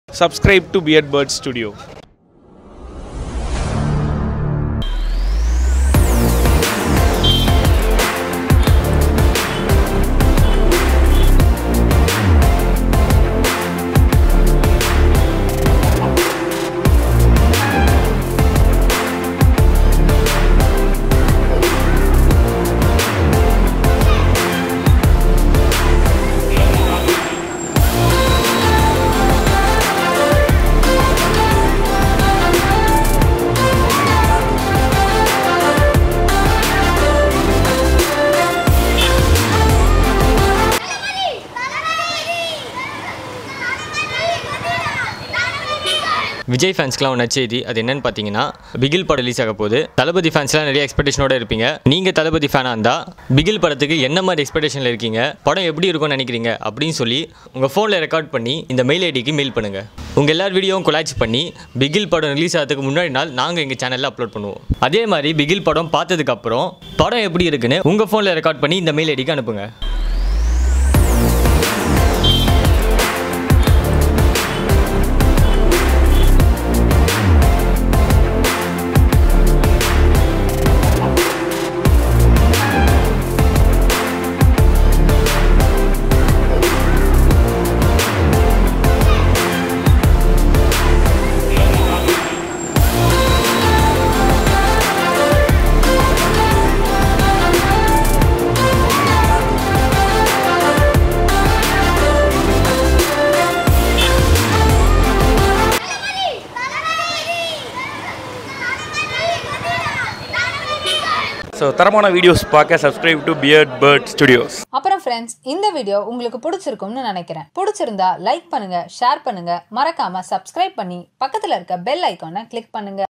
subscribe to Beardbird Studio. Vijay ஃபேன்ஸ்க்குலாம் ஒன்று செய்தி அது என்னன்னு பார்த்தீங்கன்னா பிகில் படம் ரிலீஸ் ஆக போகுது தளபதி ஃபேன்ஸ்லாம் நிறைய எக்ஸ்பெக்டேஷனோட இருப்பீங்க நீங்கள் தளபதி ஃபேனாக இருந்தால் பிகில் படத்துக்கு என்ன மாதிரி எக்ஸ்பெக்டேஷனில் இருக்கீங்க படம் எப்படி இருக்கும்னு நினைக்கிறீங்க அப்படின்னு சொல்லி உங்கள் ஃபோனில் ரெக்கார்ட் பண்ணி இந்த மெயில் ஐடிக்கு மெயில் பண்ணுங்கள் உங்கள் எல்லார் வீடியோவும் கொலாச் பண்ணி பிகில் படம் ரிலீஸ் ஆகிறதுக்கு முன்னாடி நாள் நாங்கள் எங்கள் சேனலில் அப்லோட் பண்ணுவோம் அதே மாதிரி பிகில் படம் பார்த்ததுக்கப்புறம் படம் எப்படி இருக்குன்னு உங்கள் ஃபோனில் ரெக்கார்ட் பண்ணி இந்த மெயில் ஐடிக்கு அனுப்புங்க ஸோ தரமான வீடியோஸ் பார்க்க subscribe to Beardbird Studios. அப்புறம் ஃப்ரெண்ட்ஸ் இந்த வீடியோ உங்களுக்கு பிடிச்சிருக்கும்னு நினைக்கிறேன் பிடிச்சிருந்தா லைக் பண்ணுங்க ஷேர் பண்ணுங்க மறக்காம சப்ஸ்கிரைப் பண்ணி பக்கத்துல இருக்க பெல் ஐக்கானை கிளிக் பண்ணுங்க